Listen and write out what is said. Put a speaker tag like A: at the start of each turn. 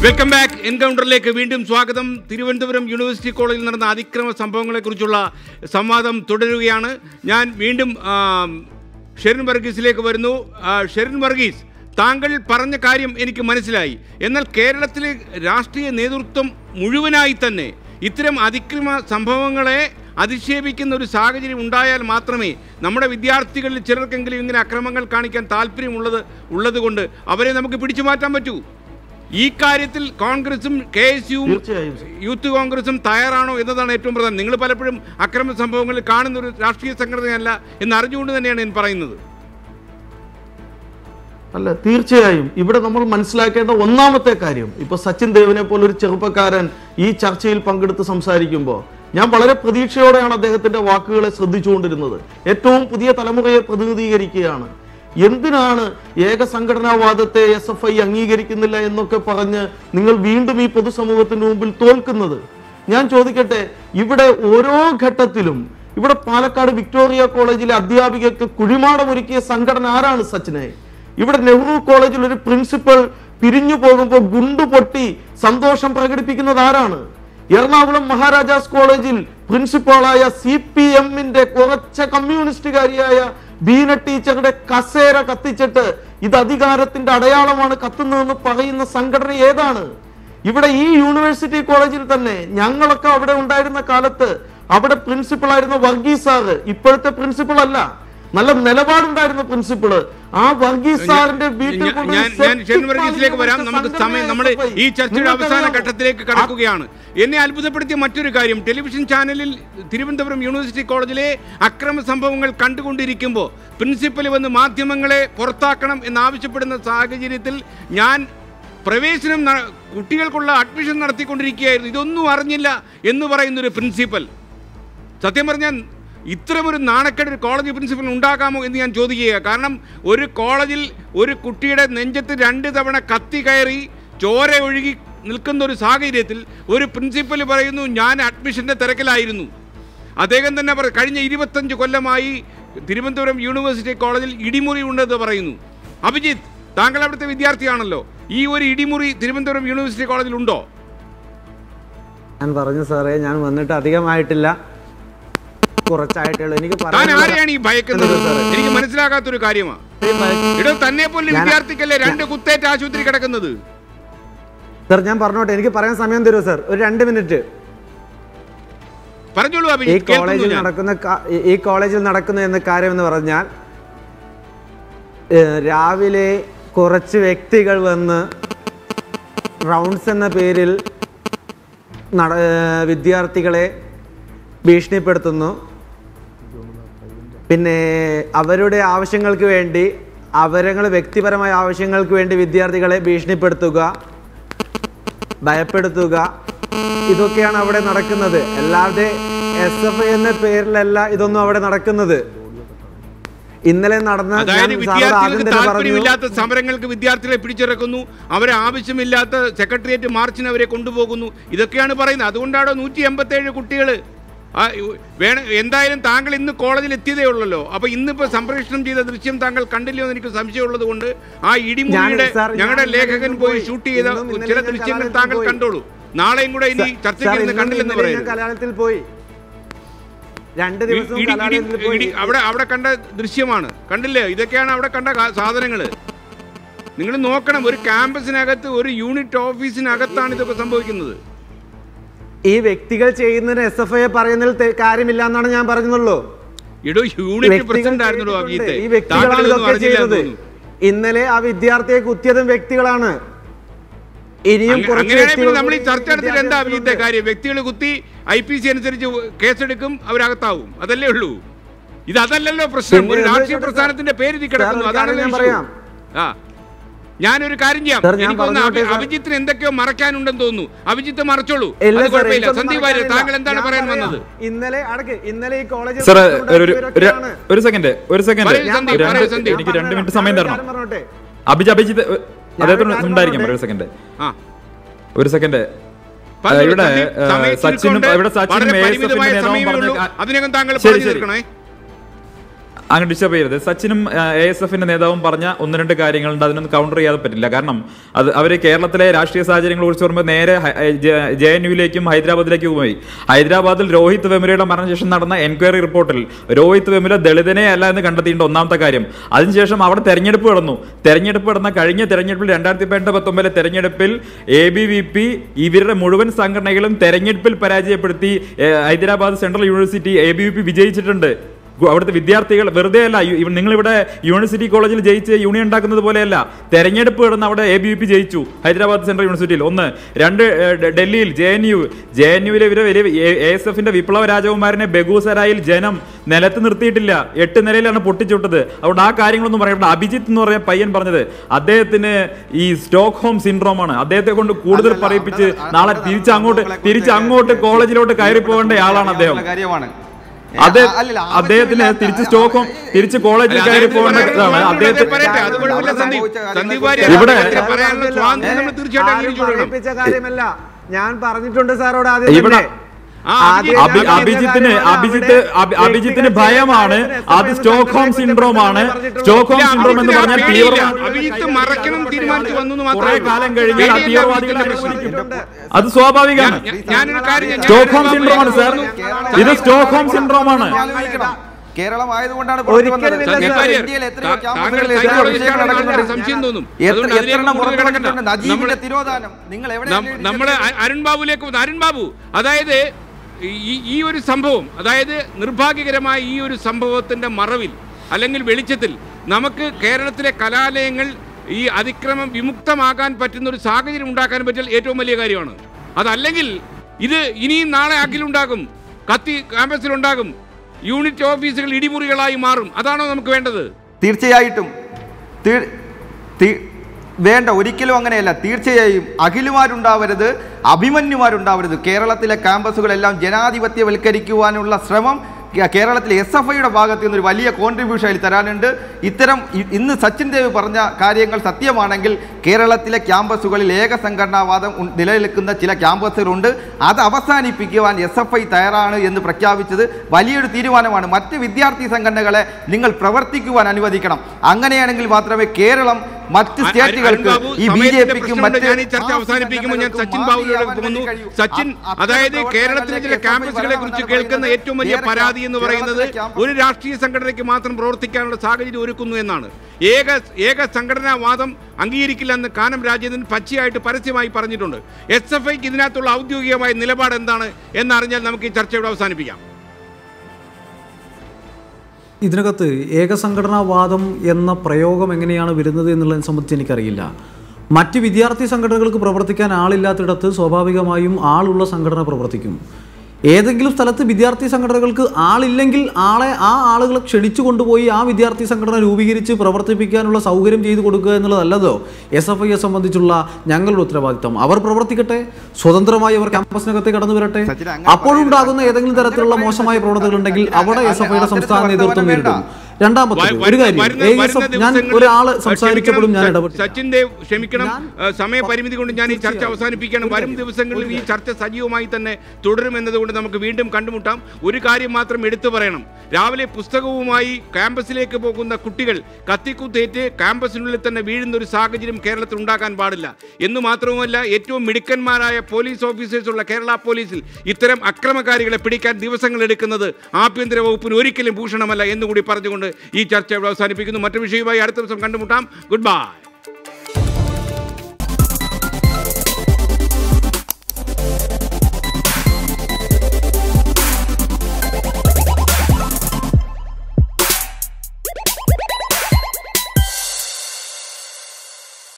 A: Welcome back എൻകൗണ്ടറിലേക്ക് വീണ്ടും സ്വാഗതം Thiruvananthapuram university കോളേജിൽ നടന്ന അതിക്രമ സംഭവങ്ങളെക്കുറിച്ചുള്ള സംവാദം തുടരുകയാണ് ഞാൻ വീണ്ടും ആം, ഷെറിൻ വർഗീസിലേക്ക് വരുന്നു ആ, ഷെറിൻ വർഗീസ് താങ്കൾ പറഞ്ഞ കാര്യം എനിക്ക് മനസ്സിലായി എന്നാൽ കേരളത്തിലെ രാഷ്ട്രീയ നേതൃത്വം മുഴുവനായി തന്നെ ഇത്തരം അതിക്രമ സംഭവങ്ങളെ അധിക്ഷേപിക്കുന്ന ഒരു സാഹചര്യം ഉണ്ടായാൽ മാത്രമേ നമ്മുടെ വിദ്യാർത്ഥികളിൽ ചിലർക്കെങ്കിലും ഇങ്ങനെ അക്രമങ്ങൾ കാണിക്കാൻ താല്പര്യമുള്ളത് ഉള്ളതുകൊണ്ട് അവരെ നമുക്ക് പിടിച്ചു മാറ്റാൻ പറ്റൂ ഈ കാര്യത്തിൽ കോൺഗ്രസും കെ എസ് യുവും
B: തീർച്ചയായും സർ.
A: യൂത്ത് കോൺഗ്രസും തയ്യാറാണോ എന്നതാണ് ഏറ്റവും പ്രധാനം നിങ്ങൾ പലപ്പോഴും അക്രമ സംഭവങ്ങളിൽ കാണുന്ന ഒരു രാഷ്ട്രീയ സംഘടനയല്ല എന്ന് അറിഞ്ഞുകൊണ്ട് തന്നെയാണ് ഞാൻ പറയുന്നത്
B: അല്ല തീർച്ചയായും ഇവിടെ നമ്മൾ മനസ്സിലാക്കേണ്ട ഒന്നാമത്തെ കാര്യം ഇപ്പൊ സച്ചിൻ ദേവിനെ പോലെ ഒരു ചെറുപ്പക്കാരൻ ഈ ചർച്ചയിൽ പങ്കെടുത്ത് സംസാരിക്കുമ്പോൾ ഞാൻ വളരെ പ്രതീക്ഷയോടെയാണ് അദ്ദേഹത്തിന്റെ വാക്കുകളെ ശ്രദ്ധിച്ചുകൊണ്ടിരുന്നത് ഏറ്റവും പുതിയ തലമുറയെ പ്രതിനിധീകരിക്കുകയാണ് എന്തിനാണ് ഏക സംഘടനാവാദത്തെ എസ് എഫ് ഐ അംഗീകരിക്കുന്നില്ല എന്നൊക്കെ പറഞ്ഞ് നിങ്ങൾ വീണ്ടും ഈ പൊതുസമൂഹത്തിന് മുമ്പിൽ തോൽക്കുന്നത് ഞാൻ ചോദിക്കട്ടെ ഇവിടെ ഓരോ ഘട്ടത്തിലും ഇവിടെ പാലക്കാട് വിക്ടോറിയ കോളേജിലെ അധ്യാപികയ്ക്ക് കുഴിമാടമൊരുക്കിയ സംഘടന ആരാണ് സച്ചിനെ ഇവിടെ നെഹ്റു കോളേജിൽ ഒരു പ്രിൻസിപ്പൽ പിരിഞ്ഞു പോകുമ്പോൾ ഗുണ്ടു പൊട്ടി സന്തോഷം പ്രകടിപ്പിക്കുന്നത് ആരാണ് എറണാകുളം മഹാരാജാസ് കോളേജിൽ പ്രിൻസിപ്പാളായ സി പി എമ്മിന്റെ കുറച്ച കമ്മ്യൂണിസ്റ്റുകാരിയായ ബീന ടീച്ചറുടെ കസേര കത്തിച്ചിട്ട് ഇത് അധികാരത്തിന്റെ അടയാളമാണ് കത്തുന്നതെന്ന് പറയുന്ന സംഘടന ഏതാണ് ഇവിടെ ഈ യൂണിവേഴ്സിറ്റി കോളേജിൽ തന്നെ ഞങ്ങളൊക്കെ അവിടെ ഉണ്ടായിരുന്ന കാലത്ത് അവിടെ പ്രിൻസിപ്പൾ ആയിരുന്ന വർഗീസ് സാറ് ഇപ്പോഴത്തെ പ്രിൻസിപ്പൾ അല്ല നല്ല നിലപാടുണ്ടായിരുന്ന പ്രിൻസിപ്പള് ആ വർഗീസ് സാറിന്റെ വീട്ടിൽ
A: ഞാൻ-
B: കൊണ്ടുപോയി
A: ഞാൻ ഞാൻ ഷെൻ
B: septic
A: വർഗീസിലേക്ക് വരാം
B: tank
A: നമുക്ക്
B: സംഘടനയെ
A: സമയം നമ്മുടെ
B: SFI.
A: ഈ ചർച്ചയുടെ
B: നിങ്ങൾക്ക്
A: അവസാന
B: അറിയാമോ?
A: ഘട്ടത്തിലേക്ക് കടക്കുകയാണ് എന്നെ അത്ഭുതപ്പെടുത്തിയ മറ്റൊരു കാര്യം ടെലിവിഷൻ ചാനലിൽ തിരുവനന്തപുരം യൂണിവേഴ്സിറ്റി കോളേജിലെ അക്രമ സംഭവങ്ങൾ കണ്ടുകൊണ്ടിരിക്കുമ്പോൾ പ്രിൻസിപ്പൽ വന്ന് മാധ്യമങ്ങളെ പുറത്താക്കണം എന്നാവശ്യപ്പെടുന്ന സാഹചര്യത്തിൽ ഞാൻ പ്രവേശനം ന- കുട്ടികൾക്കുള്ള അഡ്മിഷൻ നടത്തിക്കൊണ്ടിരിക്കുകയായിരുന്നു ഇതൊന്നും അറിഞ്ഞില്ല എന്ന് പറയുന്നൊരു പ്രിൻസിപ്പൽ സത്യം പറഞ്ഞാൽ ഇത്തരമൊരു നാണക്കേട് ഒരു കോളേജ് പ്രിൻസിപ്പൽ ഉണ്ടാകാമോ എന്ന് ഞാൻ ചോദിക്കുക കാരണം ഒരു കോളേജിൽ ഒരു കുട്ടിയുടെ നെഞ്ചത്ത് രണ്ട് തവണ കത്തി കയറി ചോര ഒഴുകി നിൽക്കുന്ന ഒരു സാഹചര്യത്തിൽ ഒരു പ്രിൻസിപ്പൽ പറയുന്നു ഞാൻ അഡ്മിഷൻ്റെ തിരക്കിലായിരുന്നു അദ്ദേഹം തന്നെ പറ കഴിഞ്ഞ ഇരുപത്തഞ്ച് കൊല്ലമായി തിരുവനന്തപുരം യൂണിവേഴ്സിറ്റി കോളേജിൽ ഇടിമുറി ഉണ്ടെന്ന് പറയുന്നു അഭിജിത്ത് താങ്കൾ അവിടുത്തെ വിദ്യാർത്ഥിയാണല്ലോ ഈ ഒരു ഇടിമുറി തിരുവനന്തപുരം യൂണിവേഴ്സിറ്റി കോളേജിൽ ഉണ്ടോ
C: ഞാൻ പറഞ്ഞു സാറേ ഞാൻ വന്നിട്ട് അധികമായിട്ടില്ല കുറച്ചായിട്ടുള്ളൂ എനിക്ക്
A: താൻ
C: പറയാനുള്ള-
A: ആരെയാണ് ഈ ഭയക്കുന്നത് എനിക്ക് മനസ്സിലാകാത്തൊരു കാര്യമാണ്
C: ഈ ഭയ-
A: ഇടോ തന്നെ പോലെ
C: ഞാൻ-
A: വിദ്യാർത്ഥിക്കല്ലേ രണ്ട് കുത്തേറ്റ് ആശുപത്രി കിടക്കുന്നത്
C: സാർ ഞാൻ പറഞ്ഞോട്ടെ എനിക്ക് പറയാൻ സമയം തരുമോ സാർ ഒരു രണ്ട് മിനിറ്റ്
A: പറഞ്ഞോളൂ
C: ഈ
A: അഭിജിത്ത്
C: കോളേജിൽ
A: കേൾക്കുന്നു ഞാൻ
C: നടക്കുന്ന കാ- ഈ- ഈ കോളേജിൽ നടക്കുന്ന എന്ന കാര്യം എന്ന് പറഞ്ഞാൽ ഏഹ്, രാവിലെ കുറച്ച് വ്യക്തികൾ വന്ന് റൗണ്ട്സ് എന്ന പേരിൽ നട ഏഹ്, വിദ്യാർത്ഥികളെ ഭീഷണിപ്പെടുത്തുന്നു പിന്നെ അവരുടെ ആവശ്യങ്ങൾക്ക് വേണ്ടി അവരങ്ങൾ വ്യക്തിപരമായ ആവശ്യങ്ങൾക്ക് വേണ്ടി വിദ്യാർത്ഥികളെ ഭീഷണിപ്പെടുത്തുക ഭയപ്പെടുത്തുക ഇതൊക്കെയാണ് അവിടെ നടക്കുന്നത് അല്ലാതെ എസ് എഫ് ഐ എന്ന പേരിലല്ല ഇതൊന്നും അവിടെ നടക്കുന്നത് ഇന്നലെ നടന്ന
A: അതായത്
C: ഞാൻ സാറോട് ആദ്യം
A: വിദ്യാർത്ഥികൾക്ക്
C: തന്നെ പറഞ്ഞു
A: താല്പര്യമില്ലാത്ത സമരങ്ങൾക്ക് വിദ്യാർത്ഥികളെ പിടിച്ചിറക്കുന്നു അവരെ ആവശ്യമില്ലാത്ത സെക്രട്ടേറിയറ്റ് മാർച്ചിന് അവരെ കൊണ്ടുപോകുന്നു ഇതൊക്കെയാണ് പറയുന്നത് അതുകൊണ്ടാണ് നൂറ്റി എൺപത്തേഴ് കുട്ടികൾ വേണം എന്തായാലും താങ്കൾ ഇന്ന് കോളേജിൽ എത്തിയതേ ഉള്ളല്ലോ അപ്പൊ ഇന്നിപ്പോ സംപ്രേഷണം ചെയ്ത ദൃശ്യം താങ്കൾ കണ്ടില്ലയോ എന്ന് എനിക്ക് സംശയമുള്ളത് കൊണ്ട് ആ ഇടിമുറിയുടെ
C: ഞാൻ- സാർ, ഞാൻ
A: ഞങ്ങളുടെ
C: ഇന്നലെ
A: ലേഖകൻ
C: ഇന്നും
A: പോയി
C: പോയി.
A: ഷൂട്ട് ചെയ്ത
C: ഇന്നും ഇന്നലെ
A: ചില
C: ഞാൻ
A: ദൃശ്യങ്ങൾ
C: കലാലയത്തിൽ
A: താങ്കൾ
C: പോയി.
A: കണ്ടോളൂ നാളെയും കൂടെ ഇനി ചർച്ചയ്ക്ക്
C: സാർ,
A: ഇരുന്ന്
C: ഇന്നും
A: കണ്ടില്ലെന്ന്
C: ഇന്നലെയും ഞാൻ
A: പറയുന്നത്
C: കലാലയത്തിൽ പോയി രണ്ട്
A: ഇ-
C: ദിവസവും
A: ഇടി- ഇടി-
C: കലാലയത്തിൽ പോയി
A: ഇടി- അവിടെ അവിടെ കണ്ട ദൃശ്യമാണ് കണ്ടില്ലേ ഇതൊക്കെയാണ് അവിടെ കണ്ട സാധനങ്ങൾ നിങ്ങൾ നോക്കണം ഒരു ക്യാമ്പസിനകത്ത് ഒരു യൂണിറ്റ് ഓഫീസിനകത്താണ് ഇതൊക്കെ സംഭവിക്കുന്നത്
C: ഈ വ്യക്തികൾ ചെയ്യുന്നതിന് എസ് എഫ് ഐ പറയുന്നതിൽ തെ- കാര്യമില്ല എന്നാണ് ഞാൻ പറഞ്ഞുള്ളൂ
A: ഇടോ യൂണിറ്റ്
C: വ്യക്തികൾ
A: പ്രസിഡന്റ് ആയിരുന്നല്ലോ
C: ചെയ്തിട്ടുണ്ട്.
A: അഭിജിത്തെ
C: ഈ വ്യക്തികളാണ്
A: താങ്കൾ ഇതൊന്നും
C: ഇതൊക്കെ
A: അറിഞ്ഞില്ല എന്ന്
C: ചെയ്തത്
A: തോന്നുന്നു.
C: ഇന്നലെ ആ വിദ്യാർത്ഥിയെ കുത്തിയതും വ്യക്തികളാണ് ഇനിയും
A: അങ്ങ-
C: കുറച്ച്
A: അങ്ങനെയാണെങ്കിൽ
C: വ്യക്തികൾ
A: നമ്മൾ ഈ
C: കൂടി
A: ചർച്ച നടത്തിയിട്ട് എന്താ അഭിജിത്തെ
C: വിദ്യാർത്ഥികളുണ്ട്.
A: കാര്യം വ്യക്തികൾ കുത്തി ഐ പി സി അനുസരിച്ച് കേസെടുക്കും അവരകത്താവും അതല്ലേ ഉള്ളൂ ഇത് അതല്ലല്ലോ പ്രശ്നം
C: പിന്നെ
A: ഒരു
C: എന്താ
A: രാഷ്ട്രീയ
C: വെച്ചാൽ
A: പ്രസ്ഥാനത്തിന്റെ പേര് ഇതിൽ
C: സാർ,
A: കിടക്കുന്നു
C: ഒരു
A: അതാണ്
C: കാര്യം ഞാൻ
A: issue.
C: പറയാം.
A: ആ ഞാനൊരു കാര്യം ചെയ്യാം
C: സാർ, ഞാൻ
A: എനിക്കൊന്ന്
C: പറഞ്ഞോട്ടെ,
A: അഭി-
C: സാർ.
A: അഭിജിത്തിന് എന്തൊക്കെയോ മറക്കാനുണ്ടെന്ന് തോന്നുന്നു അഭിജിത്ത് മറച്ചോളൂ
C: ഇല്ല
A: അത്
C: സാർ,
A: കുഴപ്പമില്ല
C: എനിക്കൊന്നും
A: സന്ദീപ് വാര്യർ
C: പറയാനില്ല.
A: താങ്കൾ എന്താണ്
C: ഞാൻ
A: പറയാൻ
C: പറയാം.
A: വന്നത്
C: ഇന്നലെ അടക്ക് ഇന്നലെ ഈ കോളേജിൽ
D: സാർ
C: പ്രശ്നമുണ്ടാക്കിയ
D: ഒരു ഒരു-
C: ഇവരൊക്കെയാണ്.
D: ഒരു സെക്കൻഡ് ഒരു സെക്കൻഡ്
A: പറയൂ സന്ദീപ്,
D: രണ്ട്
A: പറയൂ സന്ദീപ്.
D: എനിക്ക് രണ്ട് മിനിറ്റ് സമയം
C: ഞാൻ ഒരു
D: തരണം
C: കാര്യം പറഞ്ഞോട്ടെ.
D: അഭിജ് അഭിജിത്ത് അദ്ദേഹത്തോട്
C: കാര്യം
D: ഉണ്ടായിരിക്കും
C: പറഞ്ഞോട്ടെ.
D: ഒരു സെക്കൻഡ്
A: ആ
D: ഒരു സെക്കൻഡ്
A: പറഞ്ഞോളൂ,
D: ഇവിടെ
A: സന്ദീപ്,
D: ഏഹ്,
A: സമയം
D: സച്ചിനും
A: ചുരുക്കമുണ്ട്.
D: ഇവിടെ സച്ചിനും
A: വളരെ
D: എ എസ്
A: പരിമിതമായ
D: എഫിന്റെ നേതാവും
A: സമയമേ
D: പറഞ്ഞ
A: ഉള്ളൂ.
D: കാ-
A: അതിനകം താങ്കൾ
D: ശരി,
A: പറഞ്ഞു
D: ശരി.
A: തീർക്കണേ
D: അങ്ങ് ഡിസ്റ്റർബ് ചെയ്യരുത് സച്ചിനും എ എസ് എഫിന്റെ നേതാവും പറഞ്ഞ ഒന്ന് രണ്ട് കാര്യങ്ങളുണ്ട് അതിനൊന്നും കൗണ്ടർ ചെയ്യാതെ പറ്റില്ല കാരണം അത് അവർ കേരളത്തിലെ രാഷ്ട്രീയ സാഹചര്യങ്ങളെ കുറിച്ച് പറയുമ്പോൾ നേരെ ജെ എൻ യുവിലേക്കും ഹൈദരാബാദിലേക്കും പോയി ഹൈദരാബാദിൽ രോഹിത് വെമുലയുടെ മരണശേഷം നടന്ന എൻക്വയറി റിപ്പോർട്ടിൽ രോഹിത് വെമുല ദളിതനെ അല്ല എന്ന് കണ്ടെത്തിയിട്ട് ഒന്നാമത്തെ കാര്യം അതിനുശേഷം അവിടെ തെരഞ്ഞെടുപ്പ് നടന്നു തെരഞ്ഞെടുപ്പ് നടന്ന കഴിഞ്ഞ തെരഞ്ഞെടുപ്പിൽ രണ്ടായിരത്തി പതിനെട്ട് പത്തൊമ്പതിലെ തെരഞ്ഞെടുപ്പിൽ എ ബി വി പി ഇവരുടെ മുഴുവൻ സംഘടനകളും തെരഞ്ഞെടുപ്പിൽ പരാജയപ്പെടുത്തി ഏ, Hyderabad Central University A B V P വിജയിച്ചിട്ടുണ്ട് ഗു- അവിടുത്തെ വിദ്യാർത്ഥികൾ വെറുതെ അല്ല നിങ്ങൾ ഇവിടെ യൂണിവേഴ്സിറ്റി കോളേജിൽ ജയിച്ച് യൂണിയൻ ഉണ്ടാക്കുന്നത് പോലെയല്ല തെരഞ്ഞെടുപ്പ് കിടന്ന് അവിടെ എ ബി വി പി ജയിച്ചു ഹൈദരാബാദ് സെൻട്രൽ യൂണിവേഴ്സിറ്റിയിൽ ഒന്ന് രണ്ട് ഏ, ഡ- ഡൽഹിയിൽ J N U J N യുവിലെ ഇവരെ വലിയ എ എസ് എഫിന്റെ വിപ്ലവ രാജകുമാരനെ ബെഗൂസരായിൽ ജനം നിലത്ത് നിർത്തിയിട്ടില്ല എട്ട് നിലയിലാണ് പൊട്ടിച്ചുവിട്ടത് അതുകൊണ്ട് ആ കാര്യങ്ങളൊന്നും പറയണ്ട അഭിജിത്ത് എന്ന് പറഞ്ഞ പയ്യൻ പറഞ്ഞത് അദ്ദേഹത്തിന് ഈ സ്റ്റോക്ക് ഹോം സിൻഡ്രോം ആണ് അദ്ദേഹത്തെ കൊണ്ട് കൂടുതൽ
E: അല്ലല്ല,
D: പറയിപ്പിച്ച്
E: അത്
D: നാളെ
E: അത്
D: തിരിച്ച് അങ്ങോട്ട്
E: നമ്മളെ
D: തിരിച്ച്
E: കുറിച്ച്
D: അങ്ങോട്ട് കോളേജിലോട്ട് കയറി പോകേണ്ട ആളാണ് അദ്ദേഹം
E: കാര്യമാണ്
D: അതെ
E: അല്ലല്ല,
D: അദ്ദേഹത്തിന്
E: ആവശ്യമില്ലാത്ത-
D: തിരിച്ച് സ്റ്റോക്ക് ഹോം തിരിച്ച് കോളേജിൽ
A: അല്ല,
D: കയറി
A: അദ്ദേഹത്തിന്
D: പോകേണ്ട
A: പറയാൻ-
D: ഇതാണ്
A: പറയാൻ-
D: അദ്ദേഹത്തിന്
A: പറയട്ടെ, അത് കുഴപ്പമില്ല സന്ദീപ്. സന്ദീപ് വാര്യർ
D: ഇവിടെ-
A: അദ്ദേഹത്തിന് പറയാനുള്ള സ്വാതന്ത്ര്യം നമ്മൾ തീർച്ചയായിട്ടും
C: ആരും
A: അംഗീകരിച്ചു കൊടുക്കണം.
C: പറയിപ്പിച്ച കാര്യമല്ല ഞാൻ പറഞ്ഞിട്ടുണ്ട് സാറോട് ആദ്യം
D: ഇവിടെ-
C: തന്നെ.
A: ആ,
C: ആദ്യം ഞാൻ
D: അഭി-
C: പറഞ്ഞ
D: അഭിജിത്തിന്
C: കാര്യമാണ്
D: അഭിജിത്ത്
C: അവിടെ
D: അഭി- അഭിജിത്തിന്
C: വ്യക്തിഗത
D: ഭയമാണ്
C: കാര്യത്തിന്
D: അത്
C: SFI
D: സ്റ്റോക്ക് ഹോം
C: കുറ്റപ്പെടുത്താൻ
D: സിൻഡ്രോം ആണ്
C: പറഞ്ഞിട്ടുള്ളൂ.
D: സ്റ്റോക്ക് ഹോം
A: ഇല്ല,
D: സിൻഡ്രോം എന്ന്
A: അഭിജിത്ത്
D: പറഞ്ഞാൽ
A: ആ പേടിയില്ല.
D: തീവ്ര
A: അഭിജിത്ത് മറക്കണം തീരുമാനിച്ചു വന്നു എന്ന് മാത്രമേ
D: കുറെ
A: ഉള്ളൂ.
D: കാലം കഴിഞ്ഞാൽ ആ
A: പേടിയില്ല
D: തീവ്രവാദികളെ
A: അഭിജിത്ത്
D: പ്രശ്നിക്കും അത് സ്വാഭാവികമാണ്
A: ഞാൻ- ഞാനൊരു കാര്യം ഞാൻ-
D: സ്റ്റോക്ക് ഹോം
A: ഞാൻ-
D: സിൻഡ്രോം ആണ് സാർ ഇത് സ്റ്റോക്ക് ഹോം സിൻഡ്രോം ആണ്
E: ആലോചിക്കണം. കേരളം ആയതുകൊണ്ടാണ്
C: ഒരിക്കലും ഇല്ല
A: സന്ദീപ്
C: സാർ.
A: വാര്യർ,
E: ഇന്ത്യയിൽ എത്രയോ
A: താ-
E: ക്യാമ്പസുകളിൽ
A: താങ്കൾ
E: എത്രയോ
A: സൈക്കോളജിസ്റ്റ്
E: വിഷയങ്ങൾ
A: ആണെന്ന്
E: നടക്കുന്നുണ്ട്.
A: ആൾക്കാർക്ക് സംശയം തോന്നും.
E: എത്ര-
A: അതുകൊണ്ട് അതിലേക്ക്
E: എത്രണ്ണം
A: കൂടുതൽ
E: പുറത്ത്
A: കിടക്കണ്ട.
E: വന്നിട്ടുണ്ട്? നജീബിന്റെ
A: നമ്മള്
E: തിരോധാനം നിങ്ങൾ എവിടെ
A: നം- നമ്മള് അ- അരുൺ ബാബുലേക്ക് വന്നു. അരുൺ ബാബു അതായത് ഈ ഈ ഒരു സംഭവം അതായത് നിർഭാഗ്യകരമായ ഈ ഒരു സംഭവത്തിന്റെ മറവിൽ അല്ലെങ്കിൽ വെളിച്ചത്തിൽ നമുക്ക് കേരളത്തിലെ കലാലയങ്ങൾ ഈ അതിക്രമം വിമുക്തമാകാൻ പറ്റുന്ന ഒരു സാഹചര്യം ഉണ്ടാക്കാൻ പറ്റിയാൽ ഏറ്റവും വലിയ കാര്യമാണ് അതല്ലെങ്കിൽ ഇത് ഇനിയും നാളെ അഖിലുണ്ടാകും കത്തി ക്യാമ്പസിലുണ്ടാകും യൂണിറ്റ് ഓഫീസുകൾ ഇടിമുറികളായി മാറും അതാണോ നമുക്ക് വേണ്ടത്
E: തീർച്ചയായിട്ടും തീ- തീ- വേണ്ട ഒരിക്കലും അങ്ങനെയല്ല തീർച്ചയായും അഖിലുമാരുണ്ടാവരുത് അഭിമന്യുമാരുണ്ടാവരുത് കേരളത്തിലെ ക്യാമ്പസുകളെല്ലാം ജനാധിപത്യവൽക്കരിക്കുവാനുള്ള ശ്രമം കേ- കേരളത്തിലെ എസ് എഫ് ഐയുടെ ഭാഗത്ത് നിന്നൊരു വലിയ കോൺട്രിബ്യൂഷൻ അതിൽ തരാനുണ്ട് ഇത്തരം ഇ- ഇന്ന് സച്ചിൻ ദേവ് പറഞ്ഞ കാര്യങ്ങൾ സത്യമാണെങ്കിൽ കേരളത്തിലെ ക്യാമ്പസുകളിൽ ഏക സംഘടനാവാദം ഉൺ- നിലനിൽക്കുന്ന ചില ക്യാമ്പസുകളുണ്ട് അത് അവസാനിപ്പിക്കുവാൻ എസ് എഫ് ഐ തയ്യാറാണ് എന്ന് പ്രഖ്യാപിച്ചത് വലിയൊരു തീരുമാനമാണ് മറ്റ് വിദ്യാർത്ഥി സംഘടനകളെ നിങ്ങൾ പ്രവർത്തിക്കുവാൻ അനുവദിക്കണം അങ്ങനെയാണെങ്കിൽ മാത്രമേ കേരളം മറ്റ്
A: അ-
E: സ്റ്റേറ്റുകൾക്ക്
A: അരുൺ ബാബു,
E: ഈ ബി ജെ
A: സമയത്തിന്റെ
E: പിക്കും
A: പ്രശ്നമുണ്ട്.
E: മറ്റ്
A: ഞാൻ ഈ ചർച്ച അവസാനിപ്പിക്കുമ്പോൾ ഞാൻ സച്ചിൻ ബാബുവിനോട് പോകുന്നു സച്ചിൻ അതായത് കേരളത്തിലെ ചില ക്യാമ്പസുകളെ കുറിച്ച് കേൾക്കുന്ന ഏറ്റവും വലിയ പരാതി എന്ന് പറയുന്നത് ഒരു രാഷ്ട്രീയ സംഘടനയ്ക്ക് മാത്രം പ്രവർത്തിക്കാനുള്ള സാഹചര്യം ഒരുക്കുന്നു എന്നാണ് ഏക ഏക സംഘടനാവാദം അംഗീകരിക്കില്ല എന്ന് കാനം രാജേന്ദ്രൻ പച്ചയായിട്ട് പരസ്യമായി പറഞ്ഞിട്ടുണ്ട് എസ് എഫ് ഐക്ക് ഇതിനകത്തുള്ള ഔദ്യോഗികമായ നിലപാട് എന്താണ് എന്നറിഞ്ഞാൽ നമുക്ക് ഈ ചർച്ച ഇവിടെ അവസാനിപ്പിക്കാം
F: ഇതിനകത്ത് ഏകസംഘടനാവാദം എന്ന പ്രയോഗം എങ്ങനെയാണ് വരുന്നത് എന്നുള്ളതിനെ സംബന്ധിച്ച് എനിക്കറിയില്ല മറ്റ് വിദ്യാർത്ഥി സംഘടനകൾക്ക് പ്രവർത്തിക്കാൻ ആളില്ലാത്തിടത്ത് സ്വാഭാവികമായും ആളുള്ള സംഘടന പ്രവർത്തിക്കും ഏതെങ്കിലും സ്ഥലത്ത് വിദ്യാർത്ഥി സംഘടനകൾക്ക് ആളില്ലെങ്കിൽ ആളെ ആ ആളുകളെ ക്ഷണിച്ചു കൊണ്ടുപോയി ആ വിദ്യാർത്ഥി സംഘടന രൂപീകരിച്ച് പ്രവർത്തിപ്പിക്കാനുള്ള സൗകര്യം ചെയ്തു കൊടുക്കുക എന്നുള്ളതല്ലതോ എസ് എഫ് ഐയെ സംബന്ധിച്ചുള്ള ഞങ്ങളുടെ ഉത്തരവാദിത്തം അവർ പ്രവർത്തിക്കട്ടെ സ്വതന്ത്രമായി അവർ ക്യാമ്പസിനകത്ത് കടന്നു വരട്ടെ
E: സച്ചിൻ, അങ്ങനെ
F: അപ്പോഴുണ്ടാകുന്ന
E: പറയരുത്.
F: ഏതെങ്കിലും തരത്തിലുള്ള
E: അങ്ങനെ
F: മോശമായ
E: പറയരുത്.
F: പ്രവണതകൾ ഉണ്ടെങ്കിൽ അവിടെ എസ് എഫ് ഐയുടെ
E: അത്തരത്തിൽ
F: സംസ്ഥാന നേതൃത്വം
E: വർത്തമാനം
F: നേരിടും
E: വേണ്ട.
F: രണ്ടാമത്തെ
A: വ-
F: ഒരു
A: വരുന്ന-
F: കാര്യം
A: വരുന്ന-
F: എ എസ്
A: വരുന്ന
F: എഫ് ഞാൻ
A: ദിവസങ്ങളിൽ-
F: ഒരാള്
A: ക്ഷമിക്കണം,
F: സംസാരിച്ചപ്പോഴും ഞാൻ
A: സ-
F: ഇടപെട്ടില്ല
A: സച്ചിൻ ദേവ് ക്ഷമിക്കണം
F: ഞാൻ-
A: ഏഹ് സമയപരിമിതി കൊണ്ട് ഞാൻ ഈ ചർച്ച
F: തീർച്ചയായും.
A: അവസാനിപ്പിക്കണം വരും
F: ഒരു
A: ദിവസങ്ങളിൽ ഈ
F: കാര്യം.
A: ചർച്ച സജീവമായി തന്നെ തുടരുമെന്നതുകൊണ്ട് നമുക്ക് വീണ്ടും കണ്ടുമുട്ടാം ഒരു കാര്യം മാത്രം എടുത്തു പറയണം രാവിലെ പുസ്തകവുമായി ക്യാമ്പസിലേക്ക് പോകുന്ന കുട്ടികൾ കത്തിക്കുത്തേറ്റ് ക്യാമ്പസിനുള്ളിൽ തന്നെ വീഴുന്ന ഒരു സാഹചര്യം കേരളത്തിൽ ഉണ്ടാക്കാൻ പാടില്ല എന്ന് മാത്രവുമല്ല ഏറ്റവും മിടുക്കന്മാരായ പോലീസ് ഓഫീസേഴ്സുള്ള കേരള പോലീസിൽ ഇത്തരം അക്രമകാരികളെ പിടിക്കാൻ ദിവസങ്ങൾ എടുക്കുന്നത് ആഭ്യന്തര വകുപ്പിന് ഒരിക്കലും ഭൂഷണമല്ല എന്നുകൂടി പറഞ്ഞുകൊണ്ട് ഈ ചർച്ച ഇവിടെ അവസാനിപ്പിക്കുന്നു മറ്റു വിഷയവുമായി അടുത്ത ദിവസം കണ്ടുമുട്ടാം ഗുഡ് ബൈ